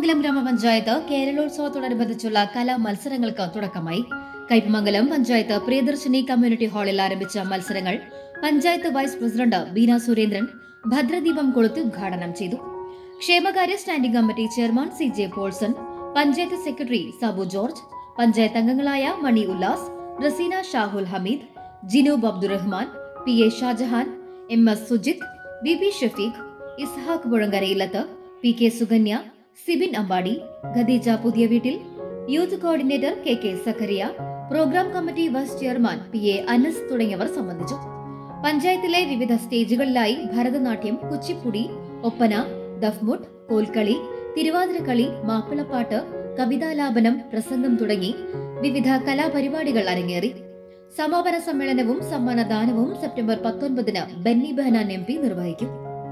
കയ്പമംഗലം ഗ്രാമപഞ്ചായത്ത് കേരളോത്സവത്തോടനുബന്ധിച്ചുള്ള കലാ മത്സരങ്ങൾക്ക് തുടക്കമായി കയ്പമംഗലം പഞ്ചായത്ത് പ്രിയദർശിനി കമ്മ്യൂണിറ്റി ഹാളിൽ ആരംഭിച്ച മത്സരങ്ങൾ പഞ്ചായത്ത് വൈസ് പ്രസിഡന്റ് ബീന സുരേന്ദ്രൻ ഭദ്രദീപം കൊളുത്തി ഉദ്ഘാടനം ചെയ്തു ക്ഷേമകാര്യ standing committee chairman C J Paulson panchayat secretary Sabu George panchayat അംഗങ്ങളായ Mani Ullas Raseena Shahul Hameed Jinoob Abdurahman P A Shajahan M S Sujith B B Shafeeq Ishaq Muzhankarayilath P K Sukanya Sibin Ambadi Khadeeja പുതിയ വീട്ടിൽ youth coordinator K K Zacharia programme committee vice chairman P A Anas തുടങ്ങിയവർ സംബന്ധിച്ചു പഞ്ചായത്തിലെ വിവിധ സ്റ്റേജുകളിലായി ഭരതനാട്യം കുച്ചിപ്പുടി ഒപ്പന ദഫ്മുട്ട് കോൽക്കളി തിരുവാതിരക്കളി മാപ്പിളപ്പാട്ട് കവിതാലാപനം പ്രസംഗം തുടങ്ങി വിവിധ കലാപരിപാടികൾ അരങ്ങേറി സമാപന സമ്മേളനവും സമ്മാനദാനവും സെപ്റ്റംബർ പത്തൊൻപതിന് ബെന്നി ബെഹനാൻ എം പി നിർവഹിക്കും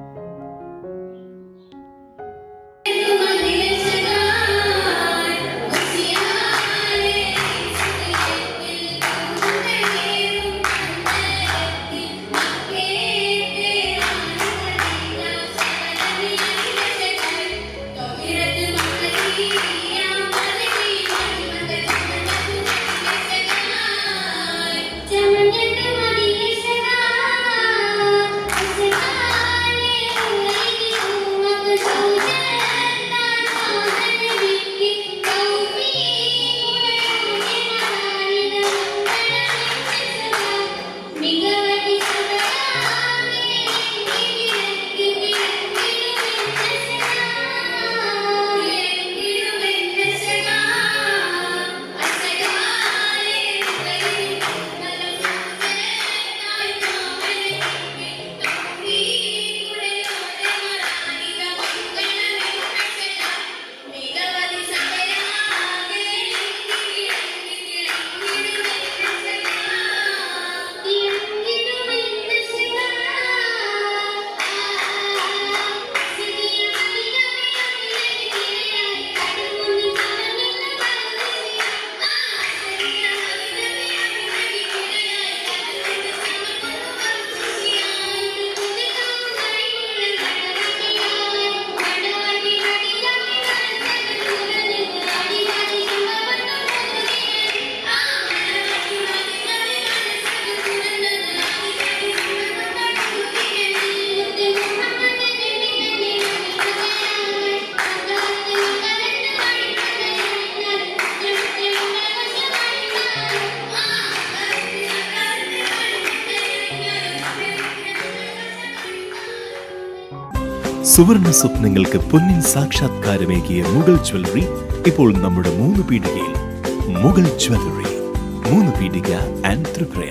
സുവർണ സ്വപ്നങ്ങൾക്ക് പൊന്നിൻ സാക്ഷാത്കാരമേകിയ മുഗൾ ജ്വല്ലറി ഇപ്പോൾ നമ്മുടെ മൂന്ന് പീടികയിൽ മുഗൾ ജ്വല്ലറി മൂന്ന് പീടിക and Tripura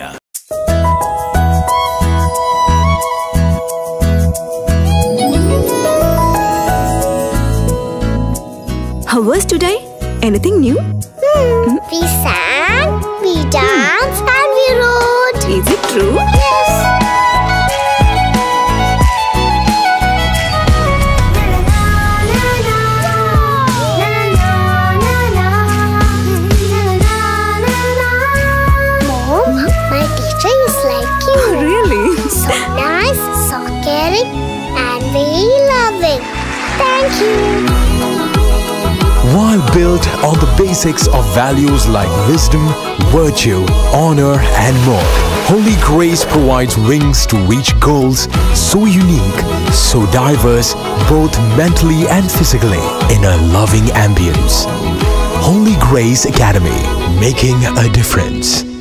How was today? Anything new? We sang, we danced, and we wrote. Is it true? Mom, my teacher is like you. Really? So nice, so caring, and very loving. Thank you. While built on the basics of values like wisdom, virtue, honor, and more, Holy Grace provides wings to reach goals so unique, so diverse, both mentally and physically, in a loving ambience. Holy Grace Academy, making a difference.